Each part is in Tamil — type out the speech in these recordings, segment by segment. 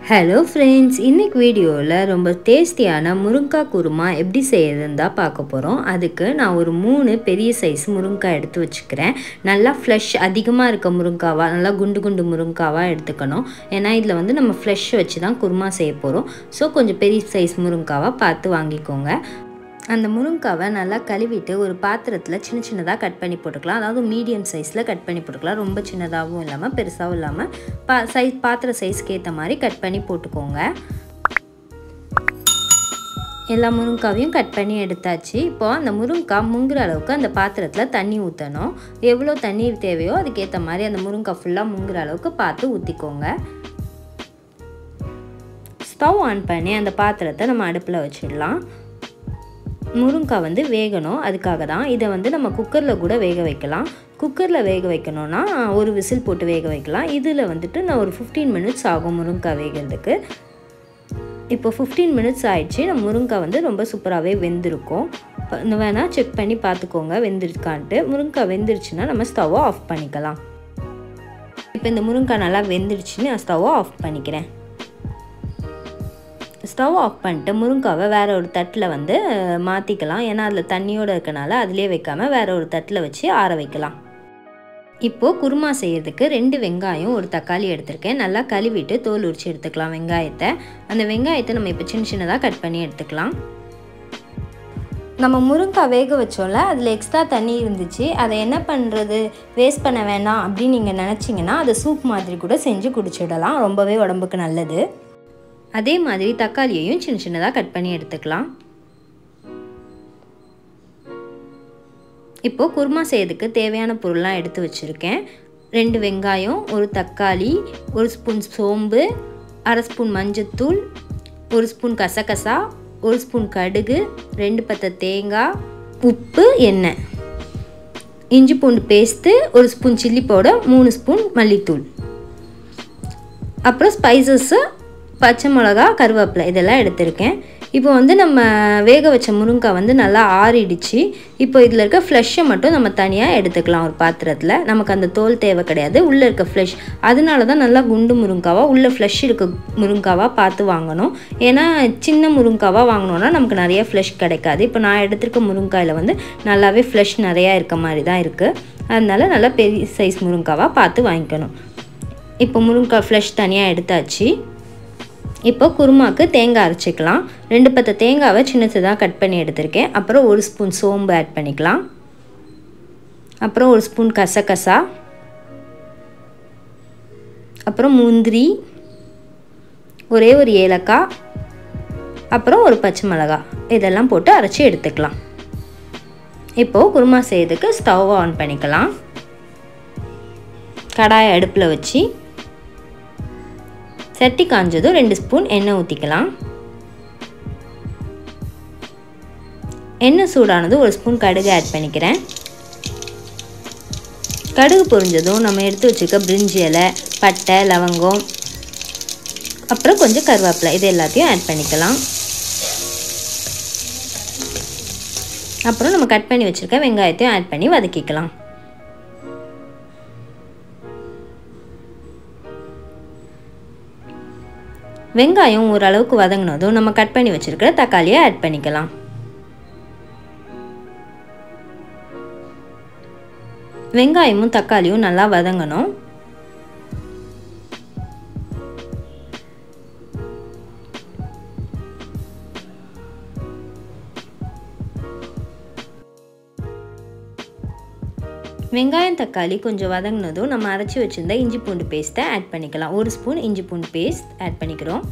ஹலோ ஃப்ரெண்ட்ஸ் இன்னைக்கு வீடியோவில் ரொம்ப டேஸ்டியான முருங்காய் குருமா எப்படி செய்யறதுன்னு தான் பார்க்க போகிறோம் அதுக்கு நான் ஒரு மூணு பெரிய சைஸ் முருங்காய் எடுத்து வச்சுக்கிறேன் நல்லா ஃப்ளஷ் அதிகமாக இருக்க முருங்காவா நல்லா குண்டு குண்டு முருங்காவாக எடுத்துக்கணும் ஏன்னா இதில் வந்து நம்ம ஃப்ளஷ் வச்சு தான் குருமா செய்ய போகிறோம் ஸோ கொஞ்சம் பெரிய சைஸ் முருங்காவாக பார்த்து வாங்கிக்கோங்க அந்த முருங்காவை நல்லா கழுவிட்டு ஒரு பாத்திரத்தில் சின்ன சின்னதாக கட் பண்ணி போட்டுக்கலாம் அதாவது மீடியம் சைஸில் கட் பண்ணி போட்டுக்கலாம் ரொம்ப சின்னதாகவும் இல்லாமல் பெருசாகவும் இல்லாமல் பா சைஸ் பாத்திர சைஸ்க்கு ஏற்ற மாதிரி கட் பண்ணி போட்டுக்கோங்க எல்லா முருங்காவையும் கட் பண்ணி எடுத்தாச்சு இப்போ அந்த முருங்காய் முங்குற அளவுக்கு அந்த பாத்திரத்தில் தண்ணி ஊற்றணும் எவ்வளோ தண்ணீர் தேவையோ அதுக்கேற்ற மாதிரி அந்த முருங்காய் ஃபுல்லாக முங்குற அளவுக்கு பார்த்து ஊற்றிக்கோங்க ஸ்டவ் ஆன் பண்ணி அந்த பாத்திரத்தை நம்ம அடுப்பில் வச்சிடலாம் முருங்காய் வந்து வேகணும் அதுக்காக தான் இதை வந்து நம்ம குக்கரில் கூட வேக வைக்கலாம் குக்கரில் வேக வைக்கணும்னா ஒரு விசில் போட்டு வேக வைக்கலாம் இதில் வந்துட்டு நான் ஒரு ஃபிஃப்டீன் மினிட்ஸ் ஆகும் முருங்காய் வேகிறதுக்கு இப்போ ஃபிஃப்டீன் மினிட்ஸ் ஆயிடுச்சு நம்ம முருங்காய் வந்து ரொம்ப சூப்பராகவே வெந்திருக்கும் வேணால் செக் பண்ணி பார்த்துக்கோங்க வெந்திருக்கான்ட்டு முருங்காய் வெந்துருச்சுன்னா நம்ம ஸ்டவ்வை ஆஃப் பண்ணிக்கலாம் இப்போ இந்த முருங்காய் நல்லா வெந்துருச்சுன்னு நான் ஸ்டவ்வை ஆஃப் பண்ணிக்கிறேன் ஸ்டவ் ஆஃப் பண்ணிட்டு முருங்காவை வேறு ஒரு தட்டில் வந்து மாற்றிக்கலாம் ஏன்னா அதில் தண்ணியோடு இருக்கனால அதிலே வைக்காமல் வேறு ஒரு தட்டில் வச்சு ஆற வைக்கலாம் இப்போது குருமா செய்கிறதுக்கு ரெண்டு வெங்காயம் ஒரு தக்காளி எடுத்திருக்கேன் நல்லா கழுவிட்டு தோல் உரிச்சு எடுத்துக்கலாம் வெங்காயத்தை அந்த வெங்காயத்தை நம்ம இப்போ சின்ன சின்னதாக கட் பண்ணி எடுத்துக்கலாம் நம்ம முருங்காய் வேக வச்சோம்ல அதில் எக்ஸ்ட்ரா தண்ணி இருந்துச்சு அதை என்ன பண்ணுறது வேஸ்ட் பண்ண வேணாம் அப்படின்னு நீங்கள் நினச்சிங்கன்னா அதை சூப் மாதிரி கூட செஞ்சு குடிச்சிடலாம் ரொம்பவே உடம்புக்கு நல்லது அதே மாதிரி தக்காளியையும் சின்ன சின்னதாக கட் பண்ணி எடுத்துக்கலாம் இப்போது குருமா செய்யறதுக்கு தேவையான பொருள்லாம் எடுத்து வச்சுருக்கேன் ரெண்டு வெங்காயம் ஒரு தக்காளி ஒரு ஸ்பூன் சோம்பு அரை ஸ்பூன் மஞ்சத்தூள் ஒரு ஸ்பூன் கசகசா ஒரு ஸ்பூன் கடுகு ரெண்டு பத்த தேங்காய் உப்பு எண்ணெய் இஞ்சி பூண்டு பேஸ்ட்டு ஒரு ஸ்பூன் சில்லி பவுடர் மூணு ஸ்பூன் மல்லித்தூள் அப்புறம் ஸ்பைசஸ்ஸு பச்சை மிளகா கருவேப்பிலை இதெல்லாம் எடுத்திருக்கேன் இப்போ வந்து நம்ம வேக வச்ச முருங்காய் வந்து நல்லா ஆறிடுச்சு இப்போ இதில் இருக்க ஃப்ளஷ்ஷை மட்டும் நம்ம தனியாக எடுத்துக்கலாம் ஒரு பாத்திரத்தில் நமக்கு அந்த தோல் தேவை கிடையாது உள்ளே இருக்க ஃப்ளஷ் அதனால தான் நல்லா குண்டு முருங்காவாக உள்ளே ஃப்ளஷ் இருக்க முருங்காவாக பார்த்து வாங்கணும் ஏன்னா சின்ன முருங்காவாக வாங்கினோன்னா நமக்கு நிறைய ஃப்ளஷ் கிடைக்காது இப்போ நான் எடுத்திருக்க முருங்காயில் வந்து நல்லாவே ஃப்ளஷ் நிறையா இருக்க மாதிரி தான் இருக்குது அதனால நல்லா பெரிய சைஸ் முருங்காவாக பார்த்து வாங்கிக்கணும் இப்போ முருங்காய் ஃப்ளஷ் தனியாக எடுத்தாச்சு இப்போ குருமாக்கு தேங்காய் அரைச்சிக்கலாம் ரெண்டு பத்து தேங்காவை சின்ன சின்னதாக கட் பண்ணி எடுத்திருக்கேன் அப்புறம் ஒரு ஸ்பூன் சோம்பு ஆட் பண்ணிக்கலாம் அப்புறம் ஒரு ஸ்பூன் கசகசா அப்புறம் முந்திரி ஒரே ஒரு ஏலக்காய் அப்புறம் ஒரு பச்சை மிளகா இதெல்லாம் போட்டு அரைச்சி எடுத்துக்கலாம் இப்போது குருமா செய்யறதுக்கு ஸ்டவ் ஆன் பண்ணிக்கலாம் கடாயை அடுப்பில் வச்சு சட்டி காஞ்சதும் ரெண்டு ஸ்பூன் எண்ணெய் ஊற்றிக்கலாம் எண்ணெய் சூடானதும் ஒரு ஸ்பூன் கடுகு ஆட் பண்ணிக்கிறேன் கடுகு பொரிஞ்சதும் நம்ம எடுத்து வச்சுருக்க பிரிஞ்சி இலை பட்டை லவங்கம் அப்புறம் கொஞ்சம் கருவேப்பிலை இது எல்லாத்தையும் ஆட் பண்ணிக்கலாம் அப்புறம் நம்ம கட் பண்ணி வச்சுருக்க வெங்காயத்தையும் ஆட் பண்ணி வதக்கிக்கலாம் வெங்காயம் ஓரளவுக்கு வதங்கினதும் நம்ம கட் பண்ணி வச்சுருக்கிற தக்காளியை ஆட் பண்ணிக்கலாம் வெங்காயமும் தக்காளியும் நல்லா வதங்கணும் வெங்காயம் தக்காளி கொஞ்சம் வதங்கினதும் நம்ம அரைச்சி வச்சுருந்த இஞ்சி பூண்டு பேஸ்ட்டை ஆட் பண்ணிக்கலாம் ஒரு ஸ்பூன் இஞ்சி பூண்டு பேஸ்ட் ஆட் பண்ணிக்கிறோம்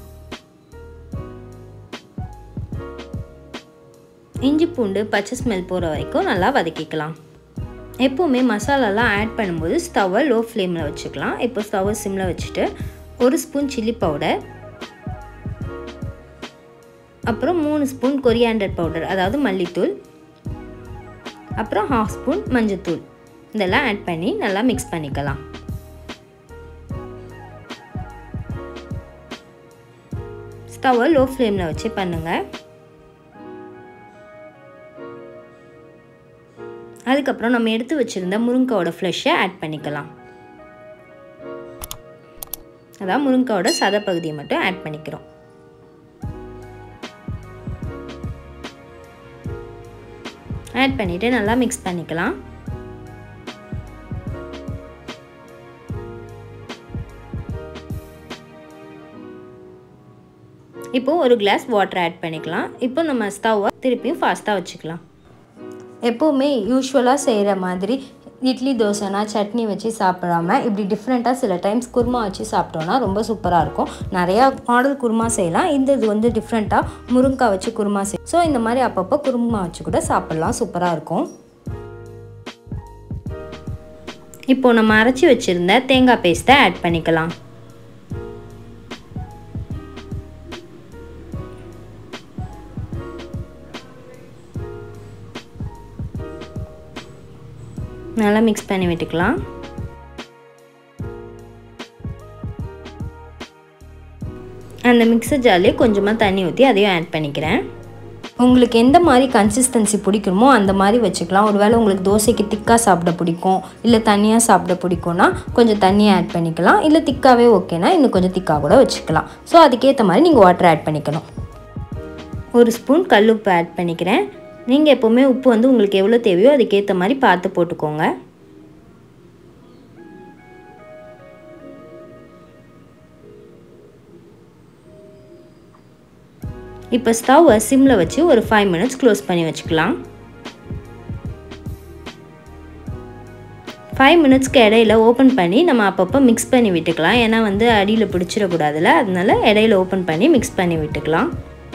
இஞ்சி பூண்டு பச்சை ஸ்மெல் போகிற வரைக்கும் நல்லா வதக்கிக்கலாம் எப்போவுமே மசாலாலாம் ஆட் பண்ணும்போது ஸ்டவ்வை லோ ஃப்ளேமில் வச்சுக்கலாம் இப்போ ஸ்டவ்வை சிம்மில் வச்சுட்டு ஒரு ஸ்பூன் சில்லி பவுடர் அப்புறம் மூணு ஸ்பூன் கொரியாண்டர் பவுடர் அதாவது மல்லித்தூள் அப்புறம் ஹாஃப் ஸ்பூன் மஞ்சத்தூள் இதெல்லாம் ஆட் பண்ணி நல்லா மிக்ஸ் பண்ணிக்கலாம் ஸ்டவ்வை லோ ஃப்ளேமில் வச்சு பண்ணுங்கள் அதுக்கப்புறம் நம்ம எடுத்து வச்சுருந்த முருங்காவோட ஃப்ளஷை ஆட் பண்ணிக்கலாம் அதான் முருங்காவோட சத பகுதியை மட்டும் ஆட் பண்ணிக்கிறோம் ஆட் பண்ணிவிட்டு நல்லா மிக்ஸ் பண்ணிக்கலாம் இப்போது ஒரு கிளாஸ் வாட்டர் ஆட் பண்ணிக்கலாம் இப்போ நம்ம ஸ்டவ்வை திருப்பியும் ஃபாஸ்ட்டாக வச்சுக்கலாம் எப்போவுமே யூஸ்வலாக செய்கிற மாதிரி இட்லி தோசைனா சட்னி வச்சு சாப்பிடாம இப்படி டிஃப்ரெண்ட்டாக சில டைம்ஸ் குருமா வச்சு சாப்பிட்டோன்னா ரொம்ப சூப்பராக இருக்கும் நிறையா மாடல் குருமா செய்யலாம் இந்த இது வந்து டிஃப்ரெண்ட்டாக முருங்காய் வச்சு குருமா செய் ஸோ இந்த மாதிரி அப்பப்போ குருமா வச்சு கூட சாப்பிட்லாம் சூப்பராக இருக்கும் இப்போது நம்ம அரைச்சி வச்சுருந்த தேங்காய் பேஸ்ட்டை ஆட் பண்ணிக்கலாம் நல்லா மிக்ஸ் பண்ணி விட்டுக்கலாம் அந்த மிக்சர் ஜார்லேயே கொஞ்சமாக தண்ணி ஊற்றி அதையும் ஆட் பண்ணிக்கிறேன் உங்களுக்கு எந்த மாதிரி கன்சிஸ்டன்சி பிடிக்குமோ அந்த மாதிரி வச்சுக்கலாம் ஒருவேளை உங்களுக்கு தோசைக்கு திக்காக சாப்பிட பிடிக்கும் இல்லை தண்ணியாக சாப்பிட பிடிக்கும்னா கொஞ்சம் தண்ணியை ஆட் பண்ணிக்கலாம் இல்லை திக்காகவே ஓகேனா இன்னும் கொஞ்சம் திக்காக கூட வச்சுக்கலாம் ஸோ அதுக்கேற்ற மாதிரி நீங்கள் வாட்டர் ஆட் பண்ணிக்கணும் ஒரு ஸ்பூன் கல் உப்பு ஆட் பண்ணிக்கிறேன் நீங்கள் எப்போவுமே உப்பு வந்து உங்களுக்கு எவ்வளோ தேவையோ அதுக்கேற்ற மாதிரி பார்த்து போட்டுக்கோங்க இப்போ ஸ்டவ்வை சிம்மில் வச்சு ஒரு ஃபைவ் மினிட்ஸ் க்ளோஸ் பண்ணி வச்சுக்கலாம் ஃபைவ் மினிட்ஸ்க்கு இடையில ஓப்பன் பண்ணி நம்ம அப்பப்போ மிக்ஸ் பண்ணி விட்டுக்கலாம் ஏன்னா வந்து அடியில் பிடிச்சிடக்கூடாதுல அதனால இடையில ஓப்பன் பண்ணி மிக்ஸ் பண்ணி விட்டுக்கலாம்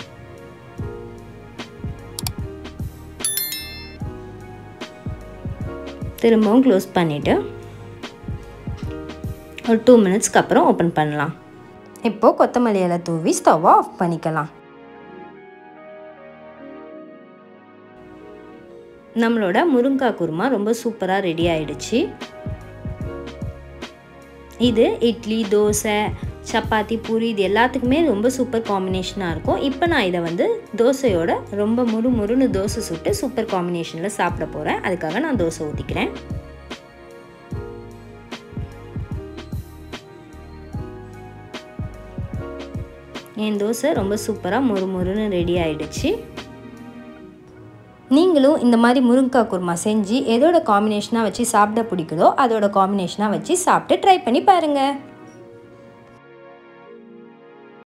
திரும்பவும் க்ளோஸ் பண்ணிவிட்டு ஒரு டூ மினிட்ஸ்க்கு அப்புறம் ஓப்பன் பண்ணலாம் இப்போது கொத்தமல்லி இலை தூவி ஸ்டவ்வை ஆஃப் பண்ணிக்கலாம் நம்மளோட முருங்காய் குருமா ரொம்ப சூப்பராக ரெடி ஆயிடுச்சு இது இட்லி தோசை சப்பாத்தி பூரி இது எல்லாத்துக்குமே ரொம்ப சூப்பர் காம்பினேஷனாக இருக்கும் இப்போ நான் இதை வந்து தோசையோட ரொம்ப முறு முறுன்னு தோசை சுட்டு சூப்பர் காம்பினேஷனில் சாப்பிட போகிறேன் அதுக்காக நான் தோசை ஊற்றிக்கிறேன் என் தோசை ரொம்ப சூப்பராக முறு முறுன்னு ரெடி ஆயிடுச்சு நீங்களும் இந்த மாதிரி முருங்கைக்காய் குருமா செஞ்சு எதோட காம்பினேஷனாக வச்சு சாப்பிட பிடிக்குதோ அதோட காம்பினேஷனாக வச்சு சாப்பிட்டு ட்ரை பண்ணி பாருங்கள்